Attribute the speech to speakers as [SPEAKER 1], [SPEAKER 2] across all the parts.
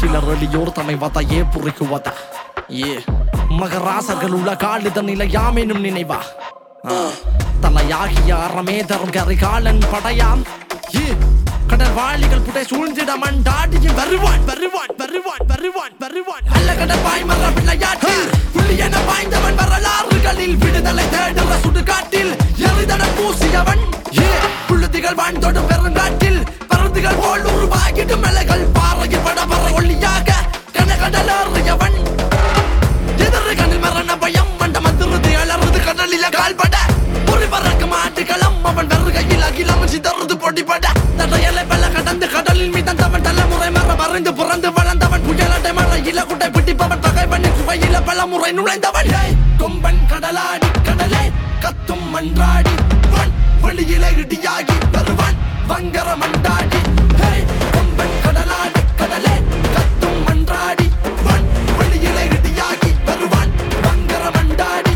[SPEAKER 1] சிலர் எளியோர் தம்மை வத ஏ புரிக்குவத ஏ மகராசர்கள் உள்ள காலித நிலையாமெனும் நினைவா ஆ. தலையாகிய அறமே தரும் கரிகாலன் படையாம் ஏ கடல் வாளிகள் புடை சூழ்ந்திட மண்டாடியும் வருவான் வருவான் வருவான் வருவான் வருவான் அல்ல கடல் பாய்மர விளையாட்டில் புள்ளி என பாய்ந்தவன் வரலாறுகளில் விடுதலை தேடுற சுடுகாட்டில் எரிதடல் பூசியவன் ஏ புழுதிகள் வாழ்ந்தோடு பெருங்காட்டில் பருந்துகள் போல் உருவாகிடும் மலைகள் பாறையில் படபர ஒளியாக கனகடல் ஏறியவன் எதிர்த்து கண்ணில் மரண பயம் மண்ட மந்திரத்தை அலறுது கடலில கால்பட பொறி பறக்கும் ஆட்டுக்களம் அவன் வருகையில் அகிலம் சிதறுது பொடிபட தடையலை வெள்ள கடந்து கடலில் மீதந்தவன் தலைமுறை மர மறைந்து புறந்து வளர்ந்தவன் புயலட்டை மழை இலகுட்டை பிடிப்பவன் பகை பண்ணி குவையில பல முறை நுழைந்தவன் ஏய், கொம்பன் கடலாடி கடலே கத்தும் மன்றாடி வன் வெளியில இடியாகி வருவான் வங்கர மண்டாடி ஏய், கொம்பன் கடலாடி கடலே கத்தும் மன்றாடி வன் வெளியில இடியாகி வருவான் வங்கர மண்டாடி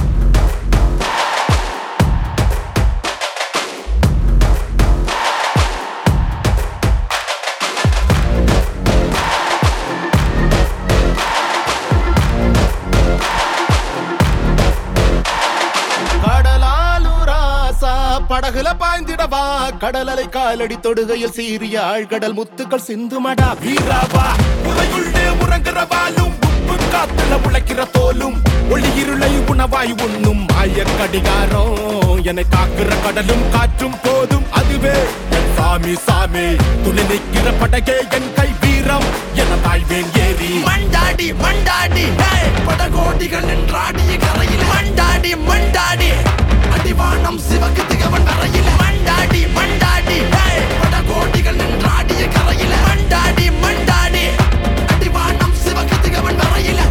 [SPEAKER 2] கடலாலுராசா படகுல பாய்ந்திடவா கடலலை காலடி தொடுகையில் சீரிய ஆழ்கடல் முத்துக்கள் சிந்துமடா வீராவா உரையுள்ளே உறங்குறவாலும் உப்பு காத்துல உழைக்கிற தோலும் ஒளி இருளை உணவாய் உண்ணும் ஆய கடிகாரம் என்னை காக்குற கடலும் காற்றும் போதும் அதுவே என் சாமி சாமி துணை நிற்கிற படகே என் கை வீரம் என தாழ்வேன் ஏறி
[SPEAKER 1] மண்டாடி மண்டாடி ஏய், படகோடிகள் நின்றாடிய கரையில் மண்டாடி மண்டாடி அடிவானம் சிவக்கு திகவன் வரையில் மண்டாடி மண்டாடி ஏய், படகோடிகள் நின்றாடிய கரையில் மண்டாடி மண்டாடி அடிவானம் சிவக்கு திகவன் வரையில்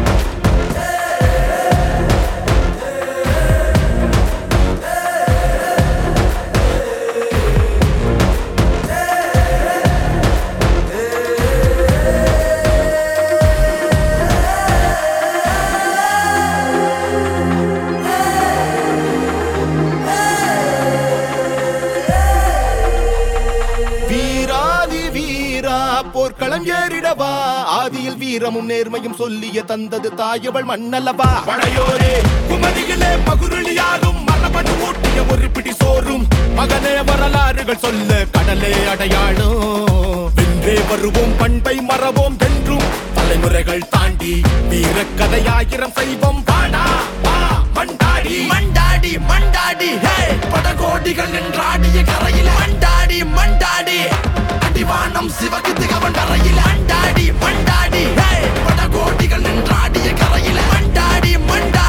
[SPEAKER 2] வீராதி வீரா போர்க்களம் ஏறிடவா ஆதியில் வீரமும் நேர்மையும் சொல்லிய தந்தது தாயவள் மண்ணல்லவா படையோரே குமரியிலே மகுருளியாரும் மரபணு ஊட்டிய ஒரு பிடி சோறும் மகனே வரலாறுகள் சொல்ல கடலே அடையாளம் வென்றே வருவோம் பண்பை மறவோம் என்றும் தலைமுறைகள் தாண்டி வீரக்கதையாயிரம் செய்வோம் வாடா வா மண்டாடி
[SPEAKER 1] மண்டாடி மண்டாடி ஹே படகோடிகள் நின்றாடிய கரையில் மண்டாடி மண்டாடி அடிவானம் சிவக்கு திகவன் வரையில் மண்டாடி மண்டாடி ஹே படகோடிகள் நின்றாடிய கரையில் மண்டாடி மண்டாடி